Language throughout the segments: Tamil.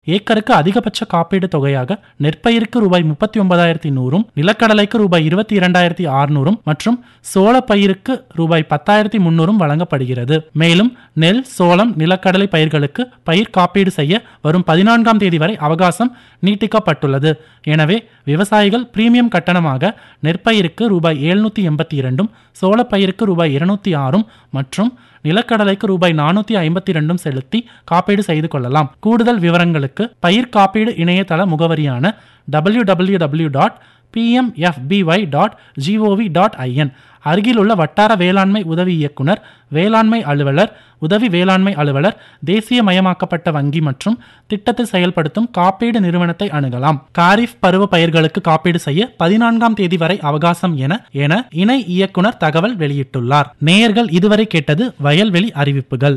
ஏக்கருக்கு அதிகபட்ச காப்பீடு தொகையாக நெற்பயிருக்கு ரூபாய் முப்பத்தி ஒன்பதாயிரத்தி நூறும் நிலக்கடலைக்கு ரூபாய் இருபத்தி இரண்டாயிரத்தி அறுநூறும் மற்றும் சோள பயிருக்கு ரூபாய் பத்தாயிரத்தி முன்னூறும் வழங்கப்படுகிறது மேலும் நெல் சோளம் நிலக்கடலை பயிர்களுக்கு பயிர் காப்பீடு செய்ய வரும் பதினான்காம் தேதி வரை அவகாசம் நீட்டிக்கப்பட்டுள்ளது எனவே விவசாயிகள் பிரீமியம் கட்டணமாக நெற்பயிருக்கு ரூபாய் எழுநூத்தி எண்பத்தி இரண்டும் சோளப்பயிருக்கு ரூபாய் இருநூத்தி ஆறும் மற்றும் நிலக்கடலைக்கு ரூபாய் நானூத்தி ஐம்பத்தி ரெண்டும் செலுத்தி காப்பீடு செய்து கொள்ளலாம் கூடுதல் விவரங்களுக்கு பயிர் காப்பீடு இணையதள முகவரியான W W W dot PMFBY dot GOV dot IN அருகிலுள்ள வட்டார வேளாண்மை உதவி இயக்குனர் வேளாண்மை அலுவலர் உதவி வேளாண்மை அலுவலர் தேசியமயமாக்கப்பட்ட வங்கி மற்றும் திட்டத்தை செயல்படுத்தும் காப்பீடு நிறுவனத்தை அணுகலாம் காரிஃப் பருவ பயிர்களுக்கு காப்பீடு செய்ய பதினான்காம் தேதி வரை அவகாசம் என என இணை இயக்குனர் தகவல் வெளியிட்டுள்ளார் நேயர்கள் இதுவரை கேட்டது வயல்வெளி அறிவிப்புகள்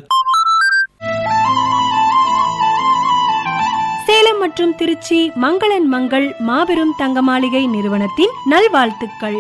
சேலம் மற்றும் திருச்சி மங்களன் மங்கள் மாபெரும் தங்க மாளிகை நிறுவனத்தின் நல்வாழ்த்துக்கள்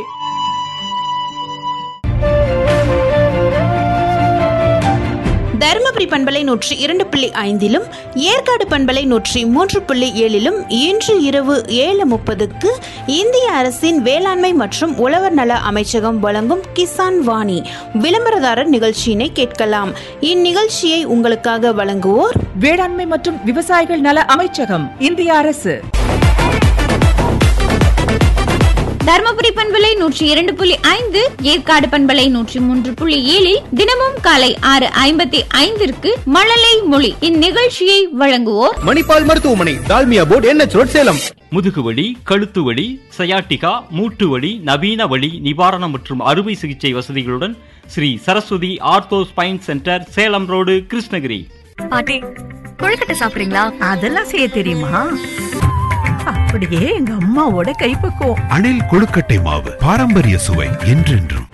தருமபுரி பண்பலை நூற்றி இரண்டு புள்ளி ஐந்திலும் ஏற்காடு பண்பலை நூற்றி மூன்று புள்ளி ஏழிலும் இன்று இரவு ஏழு முப்பதுக்கு இந்திய அரசின் வேளாண்மை மற்றும் உழவர் நல அமைச்சகம் வழங்கும் கிசான் வாணி விளம்பரதாரர் நிகழ்ச்சியினை கேட்கலாம் இந்நிகழ்ச்சியை உங்களுக்காக வழங்குவோர் வேளாண்மை மற்றும் விவசாயிகள் நல அமைச்சகம் இந்திய அரசு தர்மபுரி பண்பலை நூற்றி இரண்டு புள்ளி ஐந்து ஏற்காடு பண்பலை நூற்றி மூன்று புள்ளி ஏழில் தினமும் காலை ஆறு ஐம்பத்தி ஐந்திற்கு மழலை மொழி இந்நிகழ்ச்சியை வழங்குவோர் மணிப்பால் மருத்துவமனை Dalmia board NH road Salem முதுகுவலி கழுத்து வலி சயாட்டிகா மூட்டு வலி நவீன வலி நிவாரணம் மற்றும் அறுவை சிகிச்சை வசதிகளுடன் Shri Saraswati ortho spine centre Salem road Krishnagiri பாட்டி கொழுக்கட்டை சாப்பிடுறீங்களா அதெல்லாம் செய்ய தெரியுமா அப்படியே எங்க அம்மாவோட கைப்பக்குவம் அணில் கொழுக்கட்டை மாவு பாரம்பரிய சுவை என்றென்றும்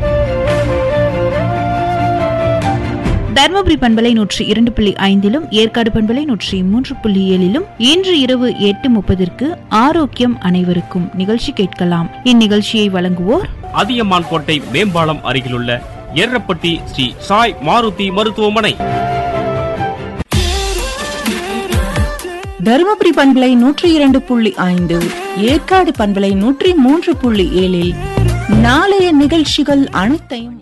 தர்மபுரி பண்பலை நூற்றி இரண்டு புள்ளி ஐந்திலும் ஏற்காடு பண்பலை நூற்றி மூன்று புள்ளி ஏழிலும் இன்று இரவு எட்டு முப்பதிற்கு ஆரோக்கியம் அனைவருக்கும் நிகழ்ச்சி கேட்கலாம் இந்நிகழ்ச்சியை வழங்குவோர் அதியமான் கோட்டை மேம்பாலம் அருகிலுள்ள எர்ரப்பட்டி ஸ்ரீ சாய் மாருதி மருத்துவமனை தருமபுரி பண்பலை நூற்றி இரண்டு புள்ளி ஐந்து ஏற்காடு பண்பலை நூற்றி மூன்று புள்ளி ஏழில் நாளைய நிகழ்ச்சிகள் அனைத்தையும்